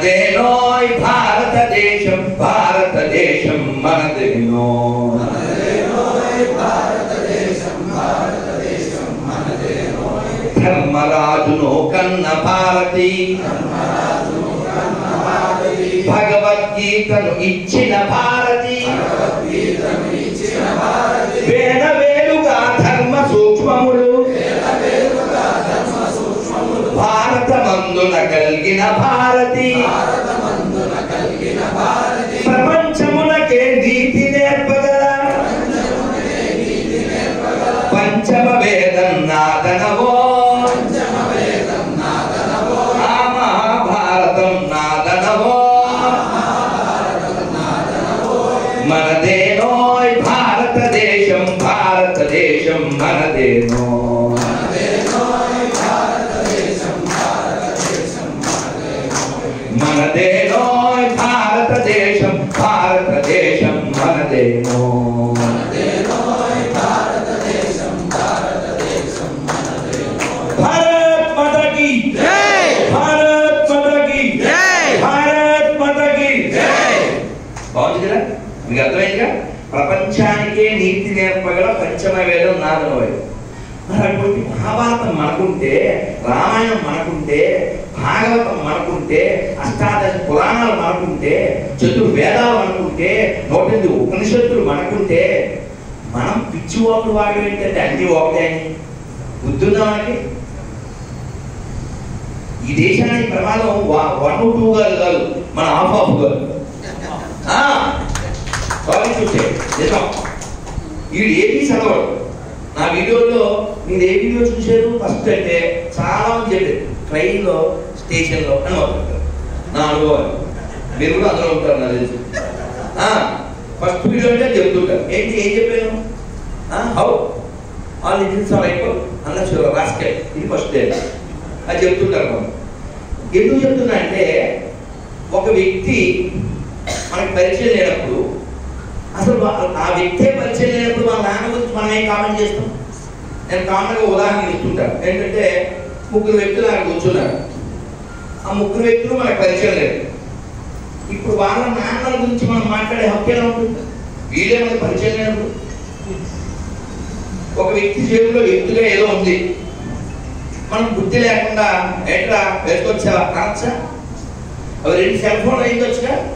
మనదేనోయ్ భారతదేశం భారతదేశం మనదేనో ధర్మరాజును కన్న భారతి భగవద్గీతను ఇచ్చిన భారతి వేద వేలుగా ధర్మ సూక్ష్మములు భారతమందున కలిగిన భారతి ప్రపంచమునకే నీతి నేర్పగల పంచమ వేదం నాదనవో ఆ మహాభారతం నాదనవో మనదేనోయ్ భారతదేశం భారతదేశం మనదేనో మనదేనోయ్ భారతదేశం భారతదేశం మనదేనో భారత్ మాతా కీ జై భారత్ మాతా కీ జై భారత్ మాతా కీ బాగుంది కదా మీకు అర్థమైందిగా ప్రపంచానికే నీతి నేర్పగల పంచమ వేదం నాదనోయ్ మరి అటువంటి మహాభారతం మనకుంటే రామాయణం మనకుంటే భాగవతం మనకుంటే అష్టాదశ పురాణాలు మనకుంటే చతుర్వేదాలు మనకుంటే నూట ఎనిమిది ఉపనిషత్తులు మనకుంటే మనం పిచ్చి ఓపుడు వాడు ఏంటంటే అన్ని ఒకటే అని బుద్ధుందా మనకి ఈ దేశానికి ప్రమాదం వా- వన్ టూ గారు కాదు మన ఆఫ్ ఆఫ్ గారు ఆ, సారీ చూసే నిజం వీడు ఏది చదవడు నా వీడియోలో మీరు ఏ వీడియో చూశారు ఫస్ట్ అంటే చాలా మంది చెప్పారు ట్రైన్లో స్టేషన్లో అని మొదలుపెట్టారు నా అనుభవాలు మీరు కూడా అందులో ఉంటారు నాకు తెలుసు ఫస్ట్ వీడియో అంటే చెప్తుంటారు ఏంటి ఏం చెప్పాను హౌ ఆల్ ఇంజిన్స్ ఆర్ అయిపో అన్న రాస్కెట్ ఇది ఫస్ట్ డే అది చెప్తుంటారు మనం ఎందుకు చెప్తున్నా అంటే ఒక వ్యక్తి మనకి పరిచయం లేనప్పుడు అసలు వా- ఆ వ్యక్తే పరిచయం లేనప్పుడు వాళ్ళ నాన్న గురించి మనం ఏం కామెంట్ చేస్తాం నేను కామన్గా ఉదాహరణ ఇస్తుంటాను ఏంటంటే ముగ్గురు వ్యక్తులు అక్కడ కూర్చున్నారు ఆ ముగ్గురు వ్యక్తులు మనకు పరిచయం లేదు ఇప్పుడు వాళ్ళ నాన్నల గురించి మనం మాట్లాడే హక్కు ఎలా ఉంటుంది వీళ్ళే మనకి పరిచయం లేనప్పుడు ఒక వ్యక్తి జేబులో ఎత్తుగా ఏదో ఉంది మనం బుద్ధి లేకుండా ఎట్లా వేసుకొచ్చావా అనొచ్చా అవి రెండు సెల్ ఫోన్ అయిందొచ్చుగా